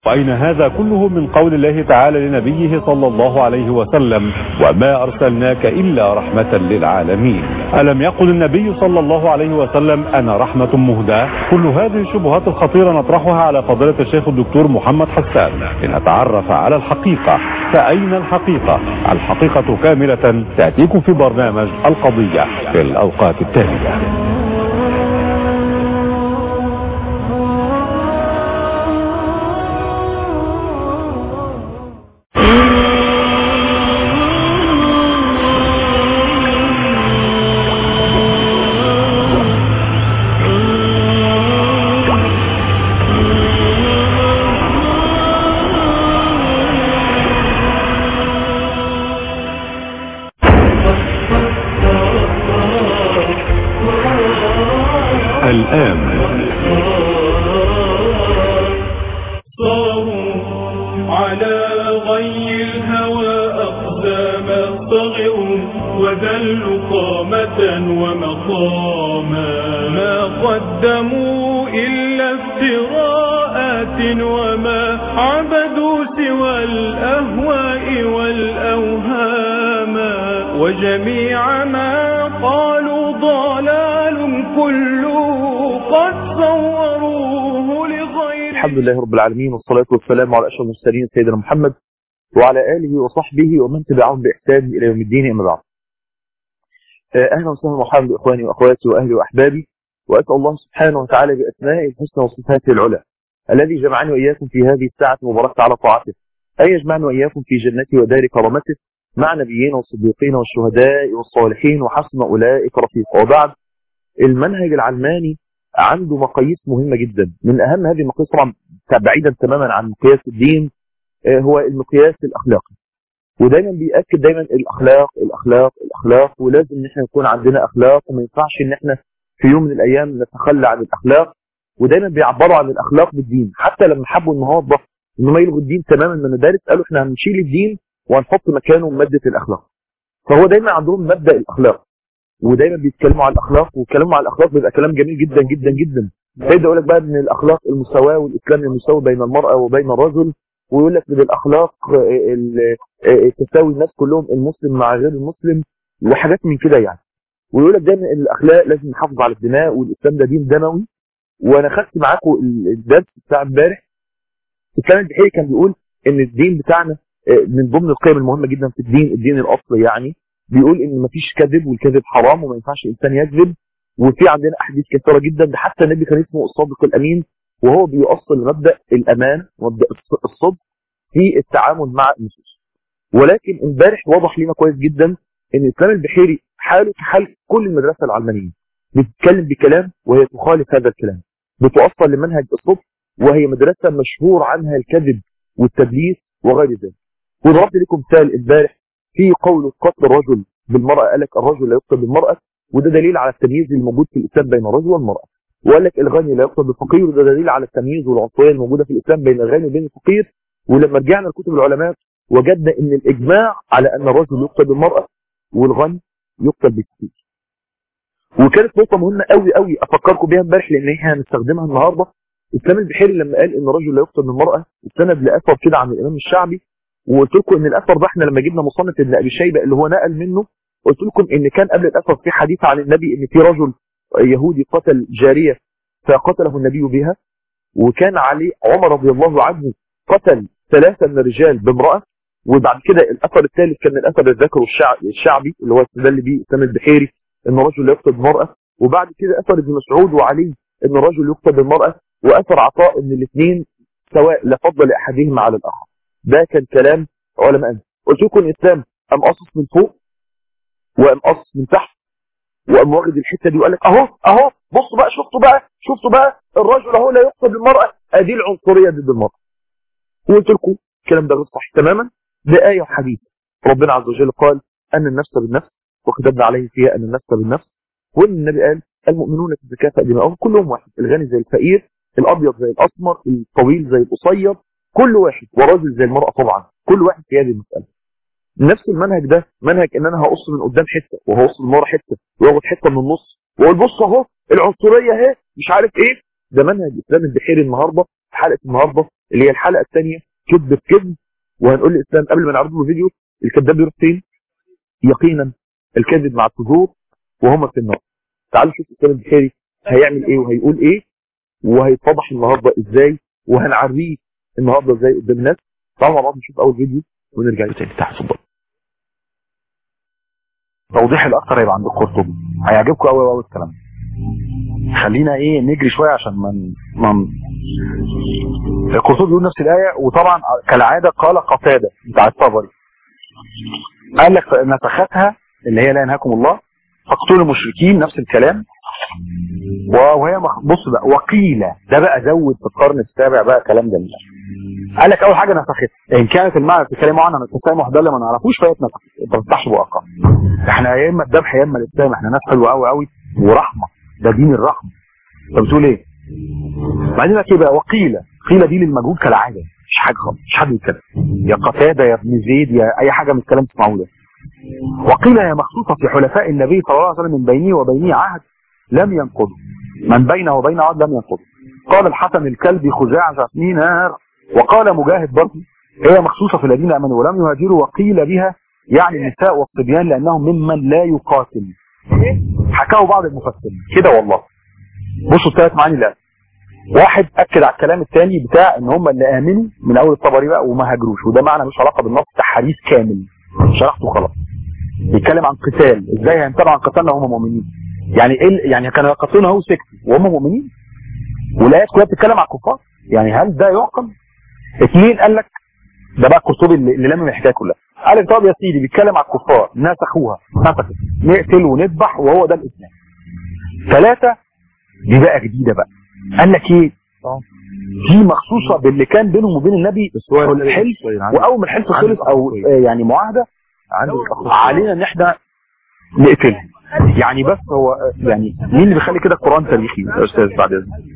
وأين هذا كله من قول الله تعالى لنبيه صلى الله عليه وسلم وما أرسلناك إلا رحمة للعالمين ألم يقل النبي صلى الله عليه وسلم أنا رحمة مهداة كل هذه الشبهات الخطيرة نطرحها على فضيلة الشيخ الدكتور محمد حسان لنتعرف على الحقيقة فأين الحقيقة الحقيقة كاملة تأتيكم في برنامج القضية في الأوقات التالية الآن صاروا على غي الهوى أقدام صغروا وذلوا قامة ومقاما ما قدموا إلا افتراءات وما عبدوا سوى الأهواء والأوهام وجميع ما قالوا ضلال كله قد صوروه لغير الحمد لله رب العالمين والصلاة والسلام على أشرف المرسلين سيدنا محمد وعلى آله وصحبه ومن تبعهم بإحسان إلى يوم الدين أما بعد. آه، أهلا وسهلا ومرحبا بإخواني وأخواتي وأهلي وأحبابي وأسأل الله سبحانه وتعالى بأسمائه الحسنى وصفاته العلى الذي جمعني وإياكم في هذه الساعة المباركة على طاعته أن يجمعنا وإياكم في جنته ودار كرامته مع نبيين والصديقين والشهداء والصالحين وحسن أولئك رفيقا وبعد المنهج العلماني عنده مقاييس مهمة جدا من أهم هذه المقاييس طبعا بعيدا تماما عن مقياس الدين آه، هو المقياس الأخلاقي ودايما بيأكد دايما الأخلاق الأخلاق الأخلاق ولازم ان احنا يكون عندنا أخلاق وما ينفعش ان احنا في يوم من الأيام نتخلى عن الأخلاق ودايما بيعبروا عن الأخلاق بالدين حتى لما حبوا النهارده ان هم يلغوا الدين تماما من المدارس قالوا احنا هنشيل الدين وهنحط مكانه مادة الأخلاق فهو دايما عندهم مبدأ الأخلاق ودايما بيتكلموا عن الاخلاق وكلامهم عن الاخلاق بيبقى كلام جميل جدا جدا جدا فيبدا يقول لك بقى ان الاخلاق المساواه والاسلام المساوي بين المراه وبين الرجل ويقول لك من الاخلاق آه، ال- آه، تساوي الناس كلهم المسلم مع غير المسلم وحاجات من كده يعني ويقول لك دايما ان الاخلاق لازم نحافظ على الدماء والاسلام ده دين دموي وانا خدت معاكم ال- الدرس بتاع امبارح الكلام البحيري كان بيقول ان الدين بتاعنا آه، من ضمن القيم المهمه جدا في الدين الدين الاصلي يعني بيقول ان مفيش كذب والكذب حرام وما ينفعش الانسان يكذب وفي عندنا احاديث كثيره جدا ده حتى النبي كان اسمه الصادق الامين وهو بيؤصل مبدا الامان ومبدا الص- الصدق في التعامل مع النصوص ولكن امبارح وضح لنا كويس جدا ان الاسلام البحيري حاله كحال كل المدرسه العلمانيه بتتكلم بكلام وهي تخالف هذا الكلام بتوصل لمنهج الصدق وهي مدرسه مشهور عنها الكذب والتدليس وغير ذلك وضربت لكم مثال امبارح في قول قتل الرجل بالمرأة قال لك الرجل لا يقتل بالمرأة وده دليل على التمييز الموجود في الإسلام بين الرجل والمرأة وقال لك الغني لا يقتل بالفقير وده دليل على التمييز والعنصرية الموجودة في الإسلام بين الغني وبين الفقير ولما رجعنا لكتب العلماء وجدنا ان الإجماع على أن الرجل يقتل بالمرأة والغني يقتل بالفقير وكانت نقطة مهمة قوي قوي أفكركم بيها امبارح لأن احنا هنستخدمها النهاردة الإسلام البحيري لما قال ان الرجل لا يقتل بالمرأة استند لأثر كده عن الإمام الشعبي وقلت لكم ان الاثر ده احنا لما جبنا مصنف ابن ابي شيبه اللي هو نقل منه قلت لكم ان كان قبل الاثر في حديث عن النبي ان في رجل يهودي قتل جاريه فقتله النبي بها وكان عليه عمر رضي الله عنه قتل ثلاثه من الرجال بامراه وبعد كده الاثر الثالث كان الاثر الذكر الشع- الشعبي اللي هو استدل به اسلام البحيري ان الرجل لا يقتل بالمراه وبعد كده اثر ابن مسعود وعليه ان الرجل يقتل بالمراه واثر عطاء ان الاثنين سواء لا فضل لاحدهما على الاخر ده كان كلام علماء قلت لكم الاسلام قام قصص من فوق وقام قصص من تحت وقام واخد الحته دي وقال لك اهو اهو بصوا بقى شفتوا بقى شفتوا بقى الرجل اهو لا يقتل بالمراه ادي العنصريه ضد المراه وقلت لكم الكلام ده غير صحيح تماما ده ايه وحديث ربنا عز وجل قال ان النفس بالنفس وكتبنا عليه فيها ان النفس بالنفس وان النبي قال المؤمنون تتكافئ دماؤهم كلهم واحد الغني زي الفقير الابيض زي الاسمر الطويل زي القصير كل واحد ورجل زي المرأة طبعا كل واحد في هذه المسألة نفس المنهج ده منهج ان انا هقص من قدام حتة وهقص من ورا حتة واخد حتة من النص واقول بص اهو العنصرية اهي مش عارف ايه ده منهج اسلام البحيري النهاردة في حلقة النهاردة اللي هي الحلقه الثانيه كذب بكذب وهنقول لاسلام قبل ما نعرض له فيديو الكذاب بيروح فين يقينا الكذب مع الفجور وهم في النار تعالوا نشوف اسلام البخاري هيعمل ايه وهيقول ايه وهيتفضح النهارده ازاي وهنعريه النهارده ازاي قدام الناس تعالوا مع بعض نشوف اول فيديو ونرجع تاني تحت اتفضل توضيح الاكتر هيبقى عند القرطبي هيعجبكم قوي قوي الكلام خلينا ايه نجري شويه عشان ما من... القرطبي بيقول نفس الايه وطبعا كالعاده قال قتاده بتاع الطبري قال لك نسختها اللي هي لا ينهاكم الله فاقتلوا المشركين نفس الكلام وهي بص بقى وقيل ده بقى زود في القرن السابع بقى كلام جميل قال لك اول حاجه نسختها ان كانت المعنى بتتكلموا عنها من التسامح ده اللي ما نعرفوش فهي اتنسخت انت ما تفتحش بقى احنا يا اما الذبح يا اما الاسلام احنا ناس حلوه قوي قوي ورحمه ده دين الرحمه انت بتقول ايه؟ بعدين لك ايه بقى وقيل قيل دي للمجهول كالعاده مش حاجه خالص مش حد يتكلم يا قتاده يا ابن زيد يا اي حاجه من الكلام تسمعوه ده وقيل هي مخصوصه في حلفاء النبي صلى الله عليه وسلم من بينه وبينه عهد لم ينقضه من بينه وبين عهد لم ينقضه قال الحسن الكلبي خزاعة سنين نار وقال مجاهد برضه هي مخصوصة في الذين امنوا ولم يهاجروا وقيل بها يعني النساء والصبيان لانهم ممن لا يقاتل حكاه بعض المفسرين كده والله بصوا الثلاث معاني اللي واحد اكد على الكلام الثاني بتاع ان هم اللي امنوا من اول الطبري بقى وما هاجروش وده معنى مش علاقه بالنص تحريف كامل شرحته خلاص بيتكلم عن قتال ازاي هينتبه عن قتالنا وهم مؤمنين يعني ايه يعني كانوا يقتلون هو سكت وهم مؤمنين والايات كلها بتتكلم عن الكفار يعني هل ده يعقل اثنين قال لك ده بقى القرطبي اللي لم الحكايه كلها قال لك طب يا سيدي بيتكلم على الكفار نسخوها نسخت نقتل ونذبح وهو ده الاسلام ثلاثه دي بقى جديده بقى قال لك ايه دي مخصوصه باللي كان بينهم وبين النبي الحلف واول ما الحلف خلص او يعني معاهده علينا ان احنا نقتلهم يعني بس هو يعني مين اللي بيخلي كده القران تاريخي يا استاذ بعد اذنك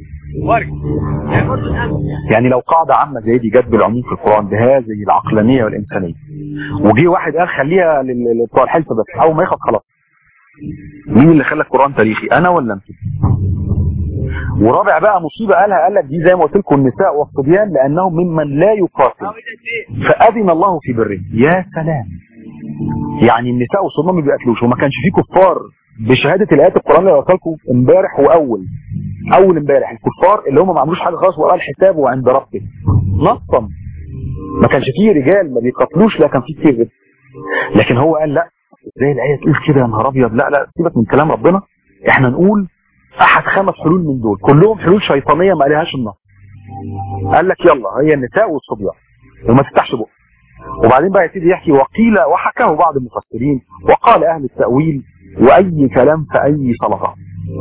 يعني لو قاعدة عامة زي دي جت بالعموم في القرآن بهذه العقلانية والإنسانية وجي واحد قال خليها لبتوع الحلف بس أول ما يخلص خلاص مين اللي خلى القرآن تاريخي أنا ولا أنت ورابع بقى مصيبة قالها قال لك دي زي ما قلت لكم النساء والصبيان لأنهم ممن لا يقاتل فأذن الله في بره يا سلام يعني النساء والصبيان ما بيقتلوش وما كانش فيه كفار بشهادة الآيات القرآن اللي قلت لكم امبارح وأول أول امبارح الكفار اللي هم ما عملوش حاجة خالص وقال حسابه عند ربه نصا ما كانش فيه رجال ما بيقتلوش لا كان فيه كتير لكن هو قال لا ازاي الآية تقول كده يا نهار أبيض لا لا سيبك من كلام ربنا احنا نقول أحد خمس حلول من دول كلهم حلول شيطانية ما عليهاش النص قال لك يلا هي النساء والصبيان وما تفتحش بقى وبعدين بقى يبتدي يحكي وقيل وحكاه بعض المفسرين وقال أهل التأويل وأي كلام فأي سلطة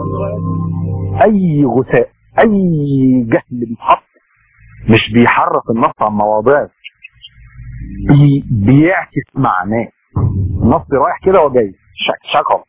أي غثاء أي جهل بيتحط مش بيحرك النص عن مواضيع بي بيعكس معناه النص رايح كده وجاي شك شكل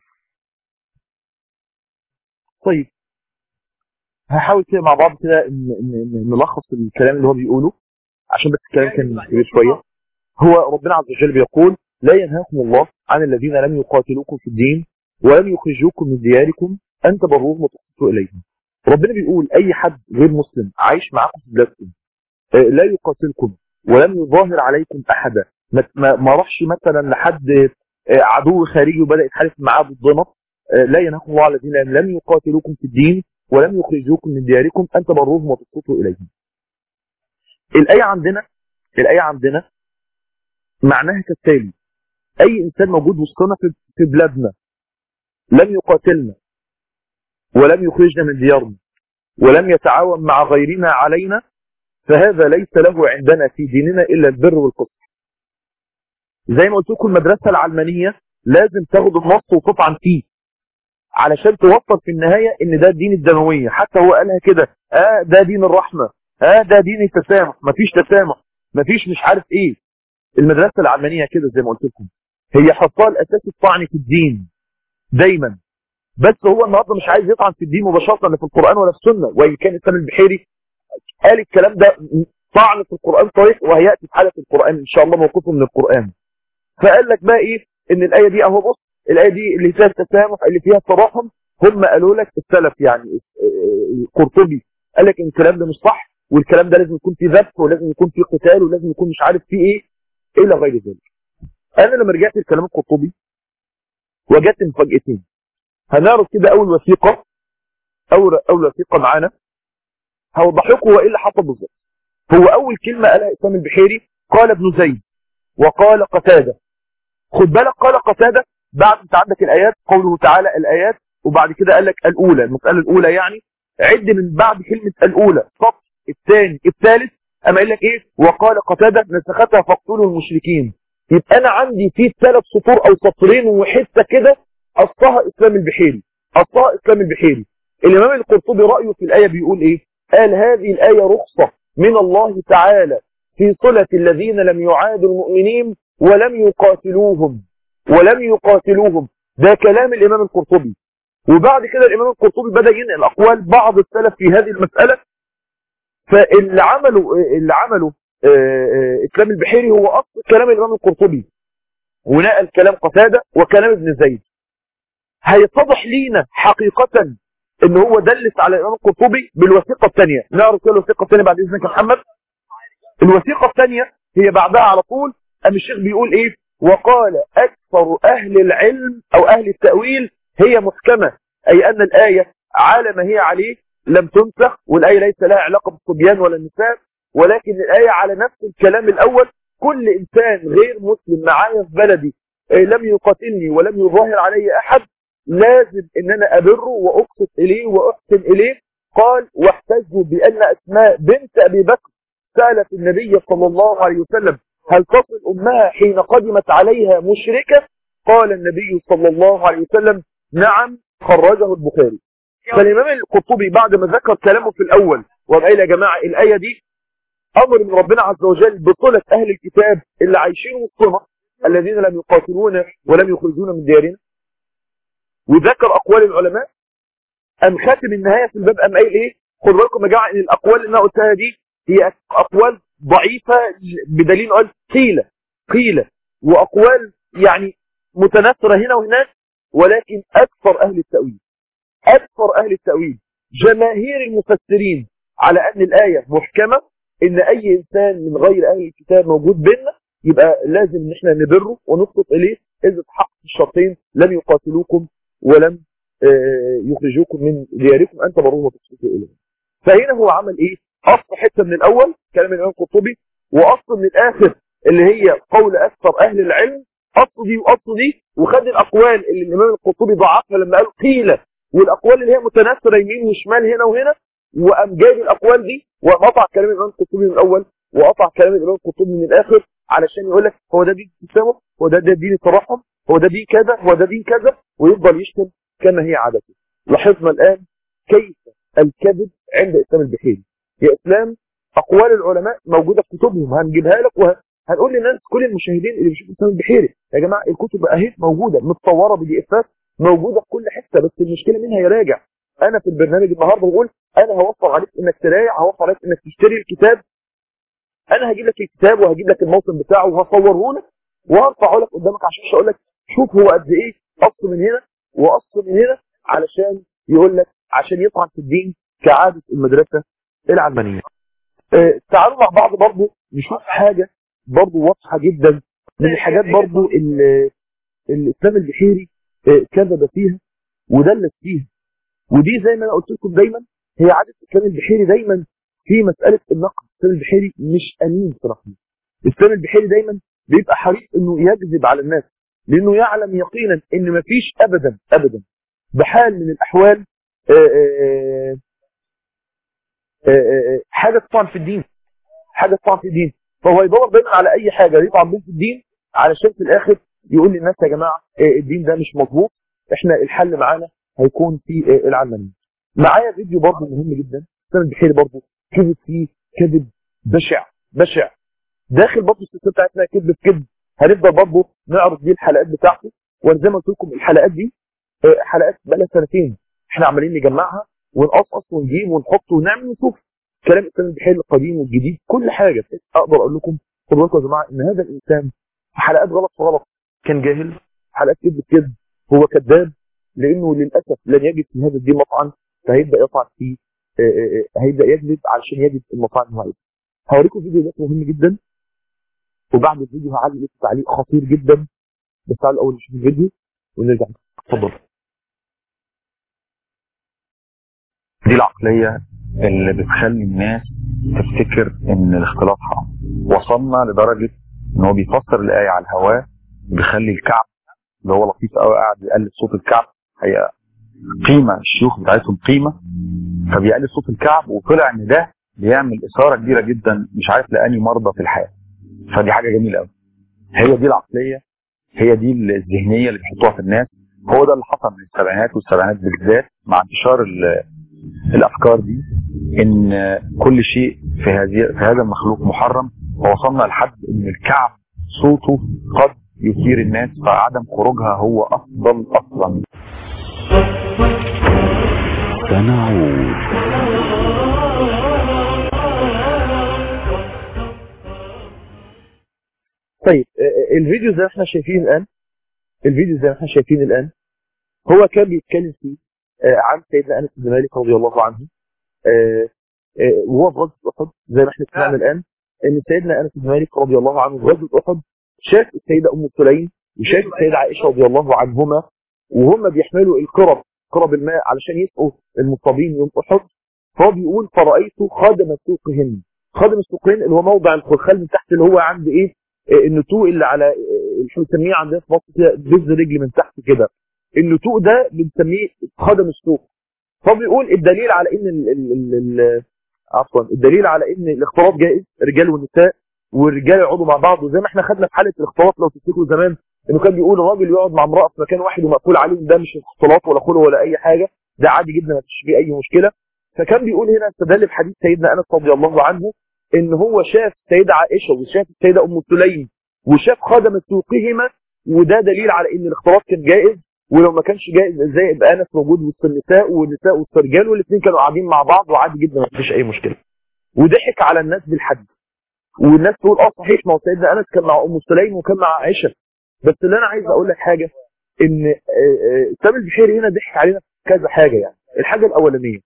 طيب هحاول كده مع بعض كده نلخص الكلام اللي هو بيقوله عشان بس الكلام كان كبير شويه هو ربنا عز وجل بيقول لا ينهاكم الله عن الذين لم يقاتلوكم في الدين ولم يخرجوكم من دياركم ان تبروهم وتقسطوا اليهم ربنا بيقول اي حد غير مسلم عايش معاكم في بلادكم لا يقاتلكم ولم يظاهر عليكم احدا ما راحش مثلا لحد عدو خارجي وبدا يتحالف معاه ضدنا لا ينهاكم الله على الذين لم يقاتلوكم في الدين ولم يخرجوكم من دياركم ان تبروهم وتقسطوا اليهم الايه عندنا الايه عندنا معناها كالتالي اي انسان موجود وسطنا في بلادنا لم يقاتلنا ولم يخرجنا من ديارنا ولم يتعاون مع غيرنا علينا فهذا ليس له عندنا في ديننا الا البر والقسط زي ما قلت لكم المدرسه العلمانيه لازم تاخد النص وتطعن فيه علشان توصل في النهايه ان ده الدين الدمويه حتى هو قالها كده اه ده دين الرحمه اه ده دين التسامح مفيش تسامح مفيش مش عارف ايه المدرسه العلمانيه كده زي ما قلت لكم هي حطها الاساس الطعن في الدين دايما بس هو النهارده مش عايز يطعن في الدين مباشره لا في القران ولا في السنه وان كان الاسلام البحيري قال الكلام ده طعن في القران صريح وهياتي في حاله القران ان شاء الله موقفه من القران فقال لك بقى ايه ان الايه دي اهو بص الايه دي اللي فيها التسامح اللي فيها التراحم هم قالوا لك السلف يعني القرطبي قال لك ان الكلام ده مش صح والكلام ده لازم يكون فيه ذبح ولازم يكون فيه قتال ولازم يكون مش عارف فيه ايه الى غير ذلك انا لما رجعت لكلام القرطبي وجدت مفاجأتين هنعرض كده اول وثيقة اول اول وثيقة معانا هوضح لكم هو ايه اللي حصل بالظبط هو اول كلمة قالها اسلام البحيري قال ابن زيد وقال قتادة خد بالك قال قتادة بعد انت عندك الايات قوله تعالى الايات وبعد كده قال لك الاولى المسألة الاولى يعني عد من بعد كلمة الاولى السطر الثاني الثالث اما قال لك ايه وقال قتادة نسختها فاقتلوا المشركين يبقى انا عندي في ثلاث سطور او سطرين وحته كده قصها اسلام البحيري قصها اسلام البحيري الامام القرطبي رايه في الايه بيقول ايه قال هذه الايه رخصه من الله تعالى في صله الذين لم يعادوا المؤمنين ولم يقاتلوهم ولم يقاتلوهم ده كلام الامام القرطبي وبعد كده الامام القرطبي بدا ينقل اقوال بعض السلف في هذه المساله فاللي عمله اللي عمله اسلام البحيري هو اصل كلام الامام القرطبي ونقل كلام قتادة وكلام ابن زيد هيتضح لينا حقيقة ان هو دلس على الامام القرطبي بالوثيقة الثانية نعرف كده الوثيقة الثانية بعد اذنك يا محمد الوثيقة الثانية هي بعدها على طول ام الشيخ بيقول ايه وقال اكثر اهل العلم او اهل التأويل هي محكمة اي ان الاية على ما هي عليه لم تنسخ والاية ليس لها علاقة بالصبيان ولا النساء ولكن الآية على نفس الكلام الأول كل إنسان غير مسلم معايا في بلدي لم يقاتلني ولم يظاهر علي أحد لازم إن أنا أبره وأقصد إليه وأحسن إليه قال واحتجوا بأن أسماء بنت أبي بكر سألت النبي صلى الله عليه وسلم هل تصل أمها حين قدمت عليها مشركة قال النبي صلى الله عليه وسلم نعم خرجه البخاري فالإمام القرطبي بعد ما ذكر كلامه في الأول وقال يا جماعة الآية دي امر من ربنا عز وجل بطلة اهل الكتاب اللي عايشين وسطنا الذين لم يقاتلونا ولم يخرجونا من ديارنا وذكر اقوال العلماء ام خاتم النهاية في الباب ام قايل ايه خد بالكم يا جماعه ان الاقوال اللي انا قلتها دي هي اقوال ضعيفة بدليل قال قيل قيل واقوال يعني متناثرة هنا وهناك ولكن اكثر اهل التأويل اكثر اهل التأويل جماهير المفسرين على ان الاية محكمة ان اي انسان من غير اهل الكتاب موجود بيننا يبقى لازم ان احنا نبره ونخطط اليه اذا تحقق الشرطين لم يقاتلوكم ولم يخرجوكم من دياركم ان تبروه وتقسطوا اليه فهنا هو عمل ايه اصل حته من الاول كلام الامام القرطبي واصل من الاخر اللي هي قول اكثر اهل العلم اصل دي واصل دي وخد الاقوال اللي الامام القرطبي ضعفها لما قال قيل والاقوال اللي هي متناثره يمين وشمال هنا وهنا وقام جايب الاقوال دي وقطع كلام الامام القرطبي من الاول وقطع كلام الامام القرطبي من الاخر علشان يقول لك هو ده دين التسامح هو ده, ده دين الترحم هو ده دين كذا هو ده دين كذا ويفضل يشتم كما هي عادته لاحظنا الان كيف الكذب عند اسلام البحيري يا اسلام اقوال العلماء موجوده في كتبهم هنجيبها لك وهنقول للناس كل المشاهدين اللي بيشوفوا اسلام البحيري يا جماعه الكتب اهي موجوده متصوره بدي افات موجوده في كل حته بس المشكله منها يراجع انا في البرنامج النهارده بقول انا هوفر عليك انك تراجع هوفر عليك انك تشتري الكتاب انا هجيب لك الكتاب وهجيب لك الموطن بتاعه وهصوره لك وهرفعه لك قدامك عشان اقول لك شوف هو قد ايه قص من هنا وقص من هنا علشان يقول لك عشان يطعن في الدين كعاده المدرسه العلمانيه آه تعالوا مع بعض برضه نشوف حاجه برضه واضحه جدا من الحاجات برضه اللي الاسلام البحيري آه كذب فيها ودلس فيها ودي زي ما انا قلت لكم دايما هي عاده الاسلام البحيري دايما في مساله النقد الاسلام البحيري مش امين في رحمه الاسلام البحيري دايما بيبقى حريص انه يكذب على الناس لانه يعلم يقينا ان مفيش ابدا ابدا بحال من الاحوال آآ آآ حاجه تطعن في الدين حاجه تطعن في الدين فهو يدور دايما على اي حاجه يطعن بيه في الدين علشان في الاخر يقول للناس يا جماعه الدين ده مش مظبوط احنا الحل معانا هيكون في العلمانيه معايا فيديو برضه مهم جدا السنه البحيري برضه كذب فيه كذب بشع بشع داخل برضه السلسله بتاعتنا كذب في كذب هنفضل برضه نعرض دي الحلقات بتاعته وانا زي ما قلت لكم الحلقات دي حلقات بقى لها سنتين احنا عمالين نجمعها ونقصقص ونجيب ونحط ونعمل ونشوف كلام الاسلام البحيري القديم والجديد كل حاجه اقدر اقول لكم خدوا بالكم يا جماعه ان هذا الانسان في حلقات غلط في غلط كان جاهل حلقات كذب في كذب هو كذاب لانه للاسف لن يجد في هذا الدين مطعن فهيبدا يطعن في آه، آه، هيبدا يكذب علشان يجد المطاعم اللي هو عايزها هوريكم فيديو دلوقتي مهم جدا وبعد الفيديو هعلق لكم تعليق خطير جدا بس تعالوا الاول نشوف الفيديو ونرجع اتفضل دي العقلية اللي بتخلي الناس تفتكر ان الاختلاط حرام وصلنا لدرجة ان هو بيفسر الآية على الهواء بيخلي الكعب اللي هو لطيف قوي قاعد يقلد صوت الكعب هي قيمة الشيوخ بتاعتهم قيمة فبيقلد صوت الكعب وطلع ان ده بيعمل إثارة كبيرة جدا مش عارف لأني مرضى في الحياة فدي حاجة جميلة قوي هي دي العقلية هي دي الذهنية اللي بيحطوها في الناس هو ده اللي حصل من السبعينات والسبعينات بالذات مع انتشار ال- الافكار دي ان كل شيء في هذه في هذا المخلوق محرم ووصلنا لحد ان الكعب صوته قد يثير الناس فعدم خروجها هو افضل اصلا سنعود طيب آه، آه، الفيديو زي ما احنا شايفين الان الفيديو زي ما احنا شايفين الان هو كان بيتكلم فيه آه، عن سيدنا انس بن مالك رضي الله عنه آه، آه، وهو في غزوه احد زي ما احنا سمعنا الان ان سيدنا انس بن مالك رضي الله عنه في غزوه احد شاف السيده ام سليم وشاف السيده عائشه رضي الله عنهما وهم بيحملوا القرب قرب الماء علشان يسقوا المصابين يوم احد فهو بيقول فرايت خادم سوقهن خادم سوقهن اللي هو موضع الخلخال من تحت اللي هو عند ايه آه، النتوء اللي على آه، احنا بنسميه عندنا في مصر كده بز رجل من تحت كده النتوء ده بنسميه خادم السوق فبيقول الدليل على ان ال ال ال ال عفوا الدليل على ان الاختلاط جائز رجال ونساء والرجال يقعدوا مع بعض وزي ما احنا خدنا في حاله الاختلاط لو تفتكروا زمان انه كان بيقول الراجل يقعد مع امراه في مكان واحد ومقفول عليهم ده مش اختلاط ولا خلوه ولا اي حاجه ده عادي جدا ما فيش فيه اي مشكله فكان بيقول هنا استدل بحديث سيدنا انس رضي الله عنه ان هو شاف السيده عائشه وشاف السيده ام سليم وشاف خدم سوقهما وده دليل على ان الاختلاط كان جائز ولو ما كانش جائز ازاي يبقى انس موجود وسط النساء والنساء وسط الرجال والاثنين كانوا قاعدين مع بعض وعادي جدا ما فيش اي مشكله وضحك على الناس بالحد والناس تقول اه صحيح ما هو سيدنا انس كان مع ام سليم وكان مع عائشه بس اللي انا عايز اقول لك حاجه ان آه، آه، سامي البحيري هنا ضحك علينا في كذا حاجه يعني الحاجه الاولانيه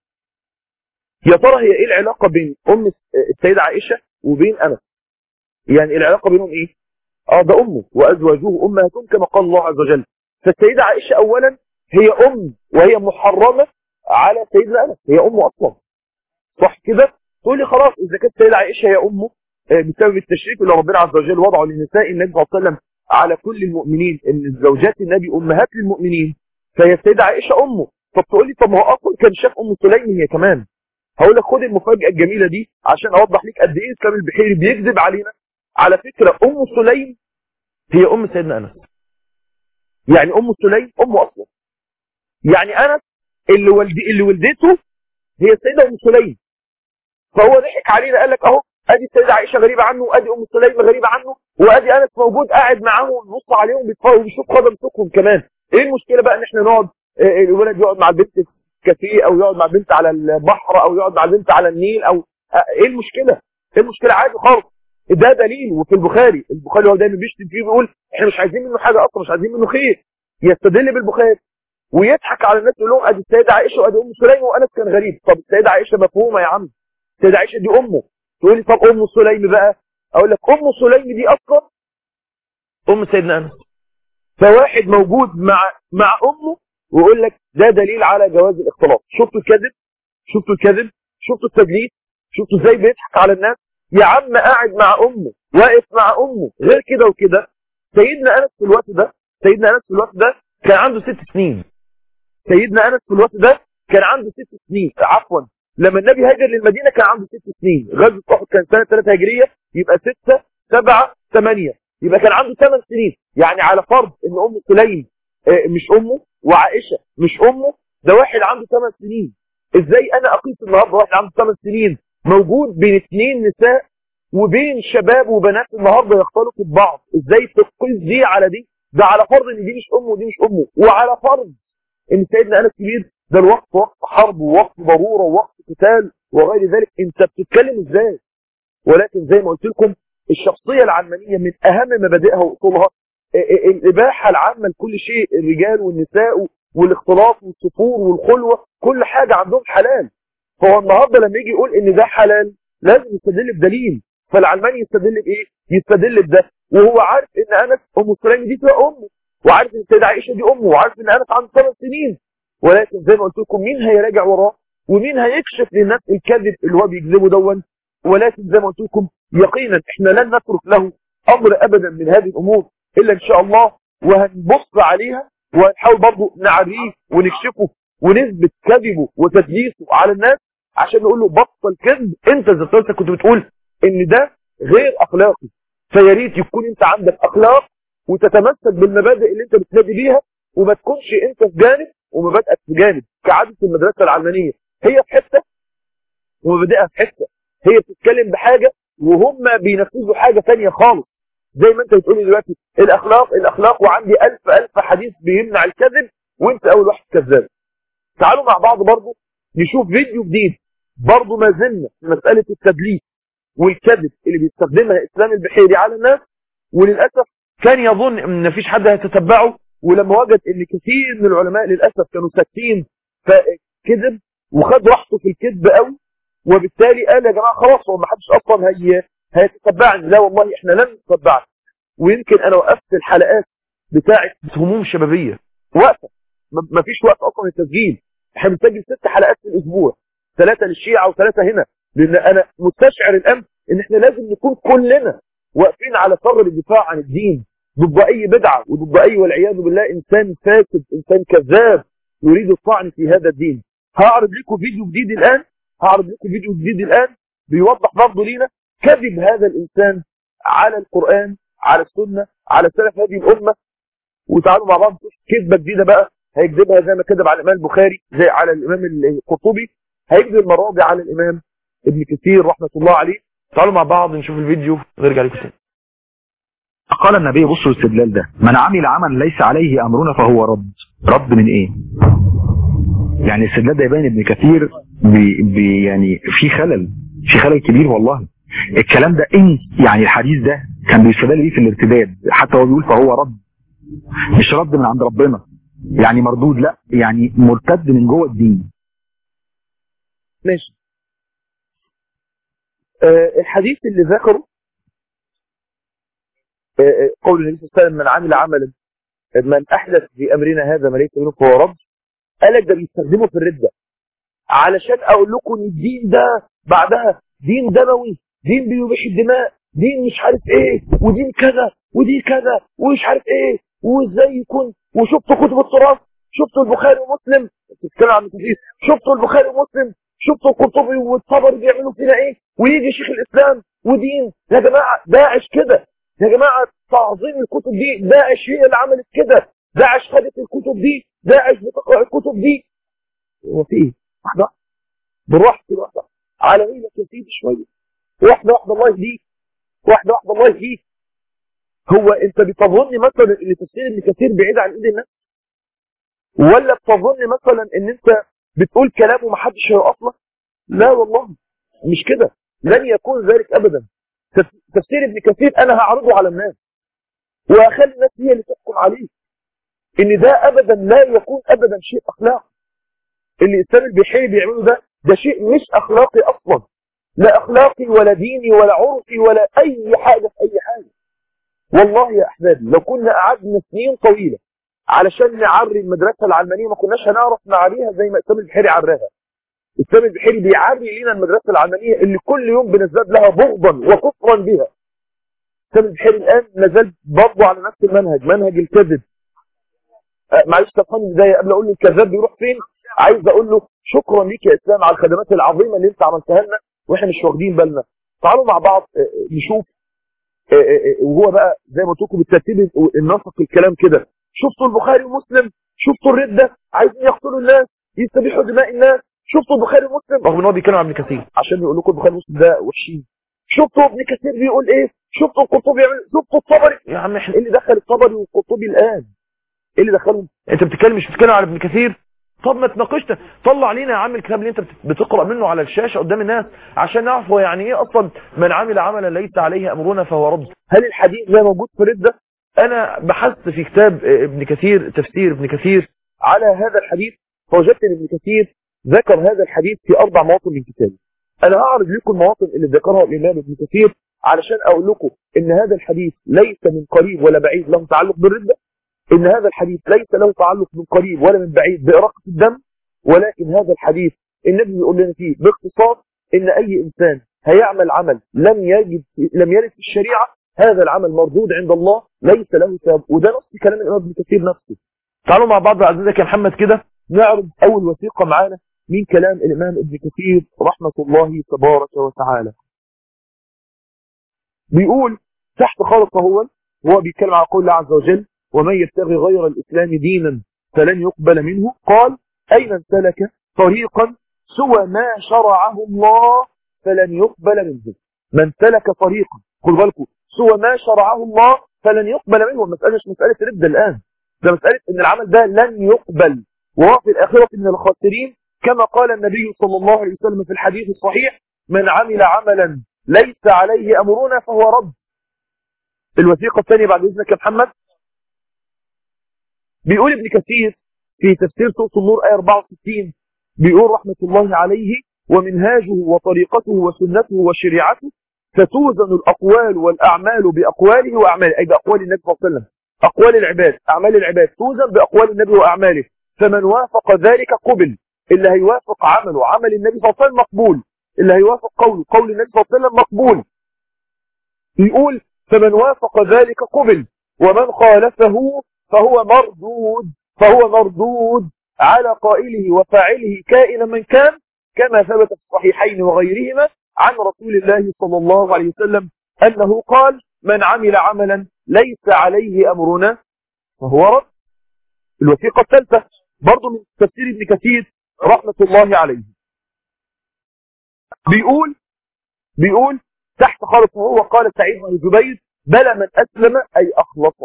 يا ترى هي ايه العلاقه بين ام السيده عائشه وبين انس يعني العلاقه بينهم ايه اه ده امه وازواجه امهاتهم كما قال الله عز وجل فالسيده عائشه اولا هي ام وهي محرمه على سيدنا انس هي امه اصلا صح كده تقول لي خلاص اذا كانت السيده عائشه هي امه آه، بسبب التشريف اللي ربنا عز وجل وضعه لنساء النبي صلى الله عليه وسلم على كل المؤمنين ان زوجات النبي امهات للمؤمنين فهي السيده عائشه امه طب تقول لي طب ما هو اصلا كان شاف ام سليم هي كمان هقول لك خد المفاجاه الجميله دي عشان اوضح لك قد ايه اسلام البحيري بيكذب علينا على فكره ام سليم هي ام سيدنا انس يعني ام سليم امه اصلا يعني انس اللي والدي اللي ولدته هي السيده ام سليم فهو ضحك علينا قال لك اهو ادي السيده عائشه غريبه عنه وادي ام سليم غريبه عنه وادي انس موجود قاعد معاهم وبيبص عليهم بيتفرج وبيشوف قدم سوقهم كمان ايه المشكله بقى ان احنا نقعد آه، الولد يقعد مع البنت في كافيه او يقعد مع البنت على البحر او يقعد مع البنت على النيل او آه، ايه المشكله ايه المشكله عادي خالص ده دليل وفي البخاري البخاري هو دايما بيشتم فيه بيقول احنا مش عايزين منه حاجه اصلا مش عايزين منه خير يستدل بالبخاري ويضحك على الناس يقول لهم ادي السيده عائشه وادي ام سليم وانس كان غريب طب السيده عائشه مفهومه يا عم السيده عائشه دي امه تقول لي طب ام سليم بقى اقول لك ام سليم دي اصلا ام سيدنا انس فواحد موجود مع مع امه ويقول لك ده دليل على جواز الاختلاط شفتوا الكذب شفتوا الكذب شفتوا التدليس شفتوا ازاي بيضحك على الناس يا عم قاعد مع امه واقف مع امه غير كده وكده سيدنا انس في الوقت ده سيدنا انس في الوقت ده كان عنده ست سنين سيدنا انس في الوقت ده كان عنده ست سنين عفوا لما النبي هاجر للمدينه كان عنده ست سنين غزوه احد كان سنه 3 هجريه يبقى 6 7 8 يبقى كان عنده 8 سنين يعني على فرض ان ام سليم آه، مش امه وعائشه مش امه ده واحد عنده 8 سنين ازاي انا اقيس النهارده واحد عنده 8 سنين موجود بين اثنين نساء وبين شباب وبنات النهارده يختلطوا ببعض ازاي تقيس دي على دي ده على فرض ان دي مش امه ودي مش امه وعلى فرض ان سيدنا انس كبير ده الوقت وقت حرب ووقت ضروره ووقت قتال وغير ذلك انت بتتكلم ازاي ولكن زي ما قلت لكم الشخصيه العلمانيه من اهم مبادئها واصولها ا- ا- الاباحه العامه لكل شيء الرجال والنساء والاختلاط والسفور والخلوه كل حاجه عندهم حلال فهو النهارده لما يجي يقول ان ده حلال لازم يستدل بدليل فالعلماني يستدل بايه يستدل بده وهو عارف ان انس ام سليم دي تبقى امه وعارف ان السيده عائشه دي امه وعارف ان انس عنده ثمان سنين ولكن زي ما قلت لكم مين هيراجع وراه ومين هيكشف للناس الكذب اللي هو بيكذبه دون ولكن زي ما قلت لكم يقينا احنا لن نترك له امر ابدا من هذه الامور الا ان شاء الله وهنبص عليها وهنحاول برضه نعريه ونكشفه ونثبت كذبه وتدليسه على الناس عشان نقول له بطل كذب انت ذات نفسك كنت بتقول ان ده غير اخلاقي فيا ريت يكون انت عندك اخلاق وتتمسك بالمبادئ اللي انت بتنادي بيها وما تكونش انت في جانب ومبادئك في جانب كعاده المدرسه العلمانيه هي في حته ومبادئها في حته هي بتتكلم بحاجه وهم بينفذوا حاجه ثانيه خالص زي ما انت بتقولي دلوقتي الاخلاق الاخلاق وعندي ألف ألف حديث بيمنع الكذب وانت اول واحد كذاب تعالوا مع بعض برضو نشوف فيديو جديد برضو ما زلنا في مساله التدليس والكذب اللي بيستخدمها اسلام البحيري على الناس وللاسف كان يظن ان مفيش حد هيتتبعه ولما وجد ان كثير من العلماء للاسف كانوا ساكتين فكذب وخد راحته في الكذب قوي وبالتالي قال يا جماعه خلاص هو ما حدش اصلا هي هيتتبعني لا والله احنا لن نتبعك ويمكن انا وقفت الحلقات بتاعه هموم شبابيه واقفه ما فيش وقت اصلا للتسجيل احنا بنسجل ست حلقات في الاسبوع ثلاثه للشيعه وثلاثه هنا لان انا مستشعر الان ان احنا لازم نكون كلنا واقفين على ثغر الدفاع عن الدين ضد اي بدعه وضد اي والعياذ بالله انسان فاسد انسان كذاب يريد الطعن في هذا الدين هعرض لكم فيديو جديد الان هعرض لكم فيديو جديد الان بيوضح برضه لينا كذب هذا الانسان على القران على السنه على سلف هذه الامه وتعالوا مع بعض كذبه جديده بقى هيكذبها زي ما كذب على الامام البخاري زي على الامام القرطبي هيكذب المره دي على الامام ابن كثير رحمه الله عليه تعالوا مع بعض نشوف الفيديو ونرجع لكم تاني قال النبي بصوا الاستدلال ده من عمل عملا ليس عليه امرنا فهو رد رد من ايه يعني الاستدلال ده يبين ابن كثير بي بي يعني في خلل في خلل كبير والله الكلام ده ان يعني الحديث ده كان بيستدل بيه في الارتداد حتى هو بيقول فهو رد مش رد من عند ربنا يعني مردود لا يعني مرتد من جوه الدين ماشي آه الحديث اللي ذكره آه قول النبي صلى الله عليه وسلم من عمل عملا من احدث في امرنا هذا ما ليس منه فهو رد قال لك ده بيستخدمه في الرده علشان اقول لكم ان الدين ده بعدها دين دموي دين بيبيح الدماء دين مش عارف ايه ودين كذا ودي كذا ومش عارف ايه وازاي يكون وشفتوا كتب التراث شفتوا البخاري ومسلم بتتكلم عن كتير شفتوا البخاري ومسلم شفتوا القرطبي والطبري بيعملوا فينا ايه ويجي شيخ الاسلام ودين يا جماعه داعش كده يا جماعه تعظيم الكتب دي داعش هي اللي عملت كده داعش خدت الكتب دي داعش بتقرا الكتب دي هو في ايه واحده بالراحه كده واحده على ميلك يا سيدي شويه واحده واحده الله يهديك واحده واحده الله يهديك هو انت بتظن مثلا ان تفسير ابن كثير بعيد عن ايد الناس ولا بتظن مثلا ان انت بتقول كلام ومحدش هيقف لك لا والله مش كده لن يكون ذلك ابدا تفسير ابن كثير انا هعرضه على الناس واخلي الناس هي اللي تحكم عليه ان ده ابدا لا يكون ابدا شيء اخلاقي اللي الاسلام البحيري بيعمله ده ده شيء مش اخلاقي اصلا لا اخلاقي ولا ديني ولا عرفي ولا اي حاجه في اي حاجه والله يا احبابي لو كنا قعدنا سنين طويله علشان نعري المدرسه العلمانيه ما كناش هنعرف نعريها زي ما اسلام البحيري عراها اسلام البحيري بيعري لنا المدرسه العلمانيه اللي كل يوم بنزداد لها بغضا وكفرا بها اسلام البحيري الان ما زال برضه على نفس المنهج منهج الكذب أه معلش تفهمني ازاي قبل اقول له الكذاب بيروح فين عايز اقول له شكرا ليك يا اسلام على الخدمات العظيمه اللي انت عملتها لنا واحنا مش واخدين بالنا تعالوا مع بعض نشوف وهو بقى زي ما قلت لكم بالترتيب النسق الكلام كده شفتوا البخاري ومسلم شفتوا الرده عايزين يقتلوا الناس يستبيحوا دماء الناس شفتوا البخاري ومسلم رغم ان هو بيتكلم عن ابن كثير عشان يقول لكم البخاري ومسلم ده وحشين شفتوا ابن كثير بيقول ايه شفتوا القرطبي بيعمل شفتوا الطبري يا عم احنا ايه اللي دخل الطبري والقرطبي الان ايه اللي دخلهم انت بتتكلم مش بتتكلم على ابن كثير طب ما تناقشنا طلع لينا يا عم الكتاب اللي انت بتقرا منه على الشاشه قدام الناس عشان نعرف هو يعني ايه اصلا من عمل عملا ليس عليه امرنا فهو رد هل الحديث ده موجود في رده انا بحثت في كتاب ابن كثير تفسير ابن كثير على هذا الحديث فوجدت ان ابن كثير ذكر هذا الحديث في اربع مواطن من كتابه انا هعرض لكم المواطن اللي ذكرها الامام ابن كثير علشان اقول لكم ان هذا الحديث ليس من قريب ولا بعيد له تعلق بالردة ان هذا الحديث ليس له تعلق من قريب ولا من بعيد بإراقة الدم ولكن هذا الحديث النبي بيقول لنا فيه باختصار ان اي انسان هيعمل عمل لم يجد لم يرد في الشريعة هذا العمل مردود عند الله ليس له ثواب وده نص كلام الامام ابن كثير نفسه تعالوا مع بعض عزيزك يا محمد كده نعرض اول وثيقة معانا من كلام الامام ابن كثير رحمة الله تبارك وتعالى بيقول تحت خالص هو وهو بيتكلم على قول الله عز وجل ومن يبتغي غير الإسلام دينا فلن يقبل منه قال أي من سلك طريقا سوى ما شرعه الله فلن يقبل منه من سلك طريقا خذ بالكم سوى ما شرعه الله فلن يقبل منه المسألة مش مسألة ردة الآن ده مسألة ان العمل ده لن يقبل وهو في الآخرة من الخاسرين كما قال النبي صلى الله عليه وسلم في الحديث الصحيح من عمل عملا ليس عليه أمرنا فهو رد الوثيقة الثانية بعد إذنك يا محمد بيقول ابن كثير في تفسير سورة النور آية 64 بيقول رحمة الله عليه ومنهاجه وطريقته وسنته وشريعته فتوزن الأقوال والأعمال بأقواله وأعماله أي بأقوال النبي صلى الله عليه وسلم أقوال العباد أعمال العباد توزن بأقوال النبي وأعماله فمن وافق ذلك قبل اللي هيوافق عمله عمل النبي صلى الله عليه وسلم مقبول اللي هيوافق قوله قول النبي صلى الله عليه وسلم مقبول يقول فمن وافق ذلك قبل ومن خالفه فهو مردود فهو مردود على قائله وفاعله كائنا من كان كما ثبت في الصحيحين وغيرهما عن رسول الله صلى الله عليه وسلم أنه قال من عمل عملا ليس عليه أمرنا فهو رد الوثيقة الثالثة برضو من تفسير ابن كثير رحمة الله عليه بيقول بيقول تحت خالص وهو قال سعيد بن جبير بلى من أسلم أي أخلص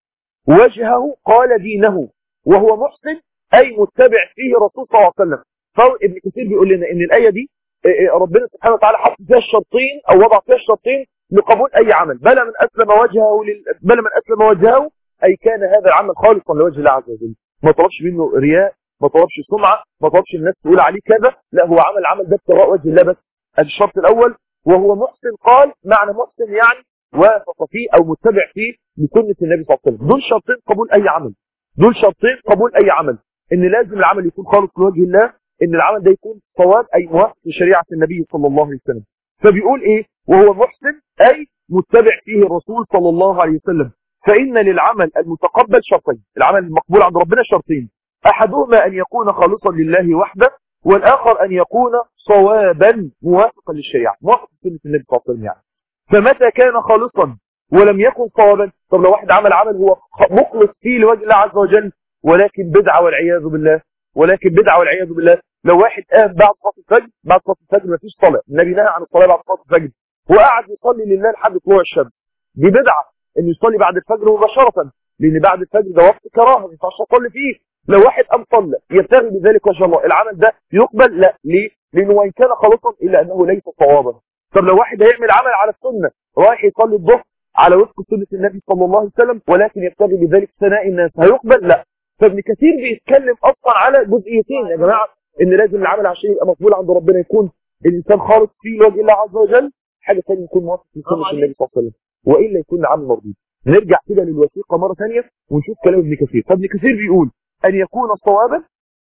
وجهه قال دينه وهو محسن أي متبع فيه رسول صلى الله عليه وسلم فابن كثير بيقول لنا ان الآية دي ربنا سبحانه وتعالى حط فيها الشرطين أو وضع فيها الشرطين لقبول أي عمل بلى من أسلم وجهه لل... بلى من أسلم وجهه أي كان هذا العمل خالصا لوجه الله عز وجل ما طلبش منه رياء ما طلبش سمعة ما طلبش الناس تقول عليه كذا لا هو عمل العمل ده ابتغاء وجه الله بس الشرط الأول وهو محسن قال معنى محسن يعني وافق فيه أو متبع فيه لسنة النبي صلى الله عليه وسلم دول شرطين قبول أي عمل دول شرطين قبول أي عمل إن لازم العمل يكون خالص لوجه الله إن العمل ده يكون صواب أي موافق لشريعة النبي صلى الله عليه وسلم فبيقول إيه وهو محسن أي متبع فيه الرسول صلى الله عليه وسلم فإن للعمل المتقبل شرطين العمل المقبول عند ربنا شرطين أحدهما أن يكون خالصا لله وحده والآخر أن يكون صوابا موافقا للشريعة موافقا لسنة النبي صلى الله عليه وسلم يعني فمتى كان خالصا ولم يكن صوابا طب لو واحد عمل عمل هو مخلص فيه لوجه الله عز وجل ولكن بدعة والعياذ بالله ولكن بدعة والعياذ بالله لو واحد قام بعد صلاة الفجر بعد صلاة الفجر ما فيش صلاة النبي نهى عن الصلاة بعد صلاة الفجر وقعد يصلي لله لحد طلوع الشمس دي بدعة انه يصلي بعد الفجر مباشرة لان بعد الفجر ده وقت كراهه ما ينفعش اصلي فيه لو واحد قام صلى يبتغي بذلك وجه الله العمل ده يقبل لا ليه لانه وان كان خالصا الا انه ليس صوابا طب لو واحد هيعمل عمل على السنه رايح يصلي الظهر على وفق سنه النبي صلى الله عليه وسلم ولكن يبتغي بذلك ثناء الناس هيقبل لا فابن كثير بيتكلم اصلا على جزئيتين يا جماعه ان لازم العمل عشان يبقى مقبول عند ربنا يكون الانسان خالص فيه لوجه الله عز وجل حاجه ثانيه يكون موافق لسنه النبي صلى الله عليه وسلم والا يكون العمل مردود نرجع كده للوثيقه مره ثانيه ونشوف كلام ابن كثير فابن كثير بيقول ان يكون صوابا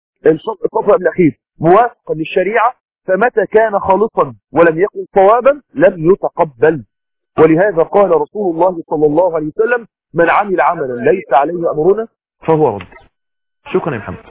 الصفر الاخير موافقا للشريعه فمتى كان خالصا ولم يكن صوابا لم يتقبل ولهذا قال رسول الله صلى الله عليه وسلم من عمل عملا ليس عليه امرنا فهو رد شكرا يا محمد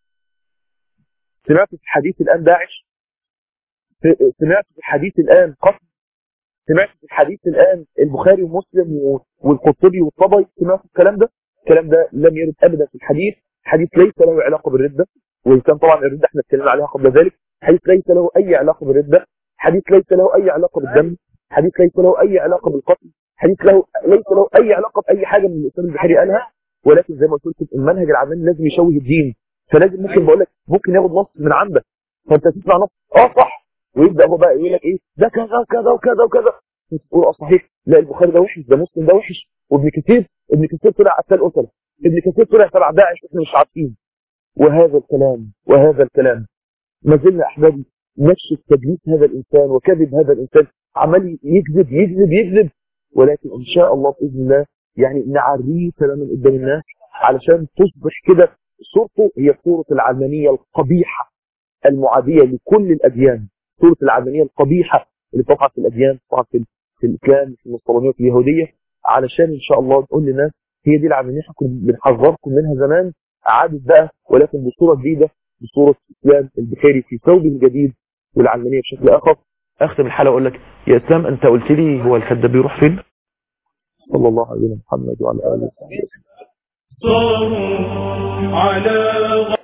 سمعت في الحديث الان داعش سمعت في الحديث الان قتل سمعت في الحديث الان البخاري ومسلم والقرطبي والطبري سمعت الكلام ده الكلام ده لم يرد ابدا في الحديث حديث ليس له علاقه بالرده وان كان طبعا الرده احنا اتكلمنا عليها قبل ذلك حديث ليس له اي علاقه بالرده حديث ليس له اي علاقه بالدم حديث ليس له اي علاقه بالقتل حديث له ليس له اي علاقه باي حاجه من الاسلام البحري قالها ولكن زي ما قلت لكم المنهج العملي لازم يشوه الدين فلازم ممكن بقول لك ممكن ياخد نص من عندك فانت تسمع نص اه صح ويبدا هو بقى يقول لك ايه ده كذا وكذا وكذا وكذا تقول اه صحيح لا البخاري ده وحش ده مسلم ده وحش وابن كثير ابن كثير طلع قتال قتله ابن كثير طلع تبع داعش احنا مش عارفين وهذا الكلام وهذا الكلام ما زلنا احبابي نكشف تدليس هذا الانسان وكذب هذا الانسان عمال يكذب يكذب يكذب ولكن ان شاء الله باذن الله يعني نعريه تماما قدام الناس علشان تصبح كده صورته هي صوره العلمانيه القبيحه المعاديه لكل الاديان صوره العلمانيه القبيحه اللي بتقع في الاديان بتقع في, في الاسلام في النصرانيه في اليهوديه علشان ان شاء الله نقول للناس هي دي العلمانيه احنا كنا بنحذركم منها زمان عادت بقى ولكن بصوره جديده بصوره اسلام البخاري في ثوبه الجديد والعلمانيه بشكل اخر اختم الحلقه اقول لك يا اسلام انت قلت لي هو الكذاب بيروح فين؟ صلى الله عليه محمد وعلى اله وصحبه وسلم صاروا على